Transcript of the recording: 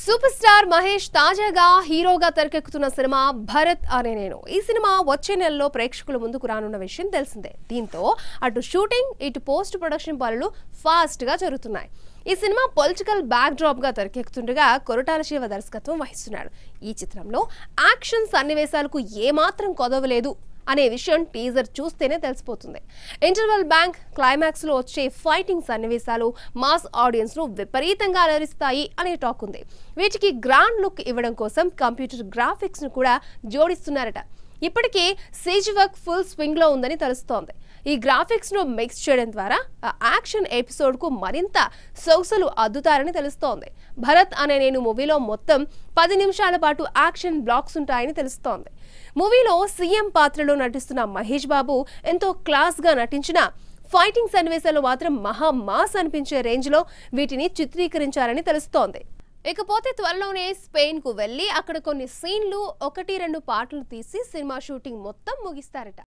super star Mahesh తాజాగా హీరోగా తెరకెక్కుతున్న సినిమా భరత్ అనే నేను ఈ సినిమా వచ్చే నెలలో ప్రేక్షకుల ముందుకు రానున్న విషయం తెలిసిందే దీంతో అటు షూటింగ్ ఇటు పోస్ట్ ప్రొడక్షన్ పనులు ఫాస్ట్ గా జరుగుతున్నాయి ఈ సినిమా పొలిటికల్ బ్యాక్ డ్రాప్ గా తెరకెక్కుతుండగా కొరటాల శివ దర్శకత్వం వహిస్తున్నాడు ఈ చిత్రంలో యాక్షన్ సన్నివేశాలకు ఏమాత్రం కొదవలేదు అనే విషయం టీజర్ చూస్తేనే తెలిసిపోతుంది ఇంటర్వెల్ బ్యాంక్ క్లైమాక్స్ లో వచ్చే ఫైటింగ్ సన్నివేశాలు మాస్ ఆడియన్స్ ను విపరీతంగా అలరిస్తాయి అనే టాక్ ఉంది వీటికి గ్రాండ్ లుక్ ఇవ్వడం కోసం కంప్యూటర్ గ్రాఫిక్స్ ను కూడా జోడిస్తున్నారట ఇప్పటికే సేజ్ వర్క్ ఫుల్ స్వింగ్ లో ఉందని తెలుస్తోంది ఈ గ్రాఫిక్స్ ను మిక్స్ చేయడం ద్వారా ఆ యాక్షన్ ఎపిసోడ్ కు మరింత సొగసులు అద్దుతారని తెలుస్తోంది భరత్ అనే నేను మూవీలో మొత్తం పది నిమిషాల పాటు యాక్షన్ బ్లాక్స్ ఉంటాయని తెలుస్తోంది మూవీలో సీఎం పాత్రలో నటిస్తున్న మహేష్ బాబు ఎంతో క్లాస్ గా నటించిన ఫైటింగ్ సన్నివేశాలు మాత్రం మహా మాస్ అనిపించే రేంజ్ లో వీటిని చిత్రీకరించారని తెలుస్తోంది ఇకపోతే త్వరలోనే స్పెయిన్ కు వెళ్లి అక్కడ కొన్ని సీన్లు ఒకటి రెండు పాటలు తీసి సినిమా షూటింగ్ మొత్తం ముగిస్తారట